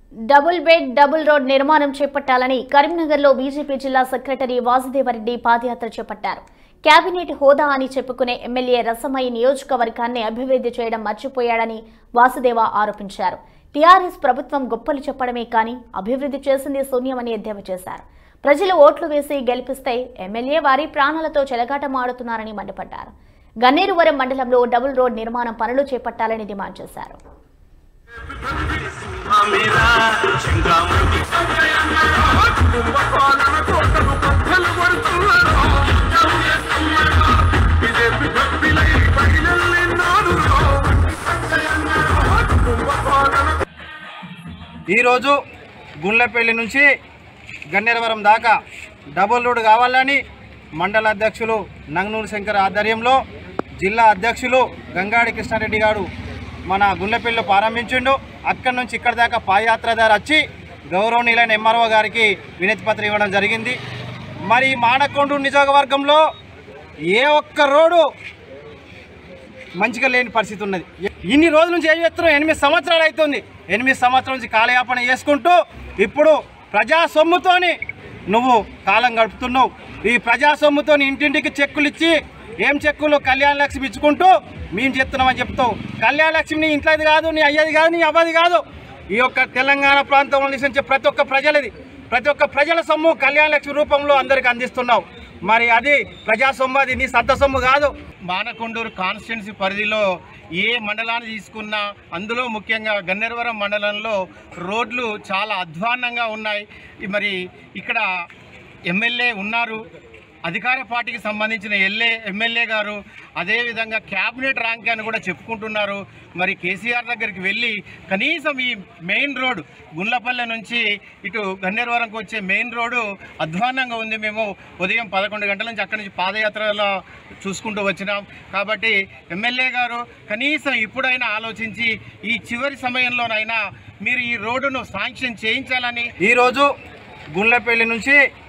double bed double road నిర్మాణం చేపట్టాలని కరీంనగర్లో బీజేపీ జిల్లా సెక్రటరీ వాసుదేవరెడ్డి పాదయాత్ర చేపట్టారు కేబినెట్ హోదా అని చెప్పుకునే ఎమ్మెల్యే రసమయ్య నియోజకవర్గాన్ని అభివృద్ధి చేయడం మర్చిపోయాడని వాసుదేవ ఆరోపించారు టీఆర్ఎస్ ప్రభుత్వం గొప్పలు చెప్పడమే కానీ అభివృద్ధి చేసింది శూన్యమని ఎద్దేవా చేశారు ప్రజలు ఓట్లు వేసి గెలిపిస్తే ఎమ్మెల్యే వారి ప్రాణాలతో చెలగాటమాడుతున్నారని మండిపడ్డారు గన్నేరువరం మండలంలో డబుల్ రోడ్ నిర్మాణం పనులు చేపట్టాలని డిమాండ్ చేశారు అమీరా చింగామణి కుటుంబ పాలన కోటలు కథలు పడుతున్నారు బీజేపీ గప్పిలై బయలున్నారు కుటుంబ పాలన ఈరోజు గుండ్లపల్లి నుంచి గన్నేరవరం దాకా డబుల్ రోడ్ కావాలని మండల అధ్యక్షులు నంగనూరు శంకర్ ఆధ్వర్యంలో జిల్లా అధ్యక్షులు గంగాడి కృష్ణారెడ్డి గారు మన గుండ్లపల్లిలో ప్రారంభించిండు అక్కడి నుంచి ఇక్కడి దాకా పాదయాత్ర ద్వారా వచ్చి గౌరవనీయులైన ఎంఆర్ఓ గారికి వినతి పత్రం ఇవ్వడం జరిగింది మరి మానకొండ నియోజకవర్గంలో ఏ ఒక్క రోడ్డు మంచిగా లేని పరిస్థితి ఉన్నది ఇన్ని రోజుల నుంచి ఏం చేస్తున్నాం ఎనిమిది సంవత్సరాలు అవుతుంది ఎనిమిది సంవత్సరాల నుంచి కాలయాపన చేసుకుంటూ ఇప్పుడు ప్రజా సొమ్ముతోని నువ్వు కాలం గడుపుతున్నావు ఈ ప్రజా సొమ్ముతోని ఇంటింటికి చెక్కులు ఇచ్చి ఏం చెక్కులు కళ్యాణ లక్ష్మి ఇచ్చుకుంటూ మేము చెప్తున్నామని చెప్తావు కళ్యాణ లక్ష్మి నీ ఇంట్లోది కాదు నీ అయ్యది కాదు నీ అవ్వది కాదు ఈ యొక్క తెలంగాణ ప్రాంతంలో నివసించే ప్రతి ఒక్క ప్రజలది ప్రతి ఒక్క ప్రజల సొమ్ము కళ్యాణ లక్ష్మి రూపంలో అందరికి అందిస్తున్నావు మరి అది ప్రజా సొమ్ము అది నీ సొంత సొమ్ము కాదు మానకొండూరు కాన్స్టిట్యున్సీ పరిధిలో ఏ మండలాన్ని తీసుకున్నా అందులో ముఖ్యంగా గన్నేరవరం మండలంలో రోడ్లు చాలా అధ్వాన్నంగా ఉన్నాయి ఈ మరి ఇక్కడ ఎమ్మెల్యే ఉన్నారు అధికార పార్టీకి సంబంధించిన ఎల్ఏ ఎమ్మెల్యే గారు అదేవిధంగా క్యాబినెట్ ర్యాంక్ అని కూడా చెప్పుకుంటున్నారు మరి కేసీఆర్ దగ్గరికి వెళ్ళి కనీసం ఈ మెయిన్ రోడ్ గుండ్లపల్లె నుంచి ఇటు గన్నేరవరంకి వచ్చే మెయిన్ రోడ్డు అధ్వాన్నంగా ఉంది మేము ఉదయం పదకొండు గంటల నుంచి అక్కడి నుంచి పాదయాత్రలో చూసుకుంటూ వచ్చినాం కాబట్టి ఎమ్మెల్యే గారు కనీసం ఇప్పుడైనా ఆలోచించి ఈ చివరి సమయంలోనైనా మీరు ఈ రోడ్డును శాంక్షన్ చేయించాలని ఈరోజు గుండ్లపల్లి నుంచి